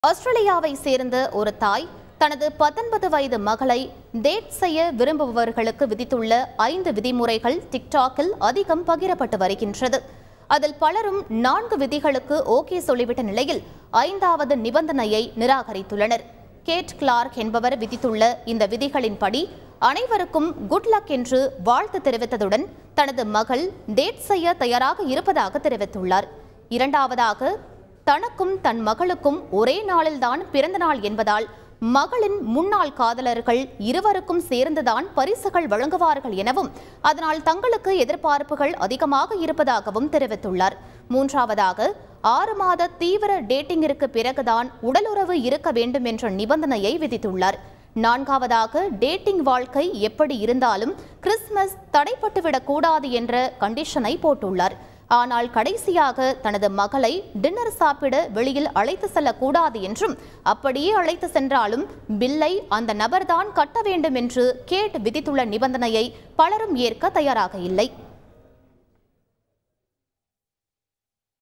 ஆஸ்திரேலியாவை சேர்ந்த ஒரு தாய் தனது பத்தொன்பது வயது மகளை டேட் செய்ய விரும்புபவர்களுக்கு விதித்துள்ள ஐந்து விதிமுறைகள் டிக்டாக்கில் அதிகம் பகிரப்பட்டு வருகின்றது அதில் பலரும் நான்கு விதிகளுக்கு ஓகே சொல்லிவிட்ட நிலையில் ஐந்தாவது நிபந்தனையை நிராகரித்துள்ளனர் கேட் கிளார்க் என்பவர் விதித்துள்ள இந்த விதிகளின்படி அனைவருக்கும் குட் லக் என்று வாழ்த்து தெரிவித்ததுடன் தனது மகள் டேட் செய்ய தயாராக இருப்பதாக தெரிவித்துள்ளார் இரண்டாவதாக தனக்கும் தன் மகளுக்கும் ஒரே நாளில்தான் பிறந்த நாள் என்பதால் மகளின் முன்னாள் காதலர்கள் இருவருக்கும் சேர்ந்துதான் பரிசுகள் வழங்குவார்கள் எனவும் அதனால் தங்களுக்கு எதிர்பார்ப்புகள் அதிகமாக இருப்பதாகவும் தெரிவித்துள்ளார் மூன்றாவதாக ஆறு மாத தீவிர டேட்டிங்கிற்கு பிறகுதான் உடலுறவு இருக்க வேண்டும் என்ற நிபந்தனையை விதித்துள்ளார் நான்காவதாக டேட்டிங் வாழ்க்கை எப்படி இருந்தாலும் கிறிஸ்மஸ் தடைப்பட்டுவிடக் கூடாது என்ற கண்டிஷனை போட்டுள்ளார் ஆனால் கடைசியாக தனது மகளை டின்னர் சாப்பிட வெளியில் அழைத்து செல்லக்கூடாது என்றும் அப்படியே அழைத்து சென்றாலும் பில்லை அந்த நபர்தான் கட்ட வேண்டும் என்று கேட் விதித்துள்ள நிபந்தனையை பலரும் ஏற்க தயாராக இல்லை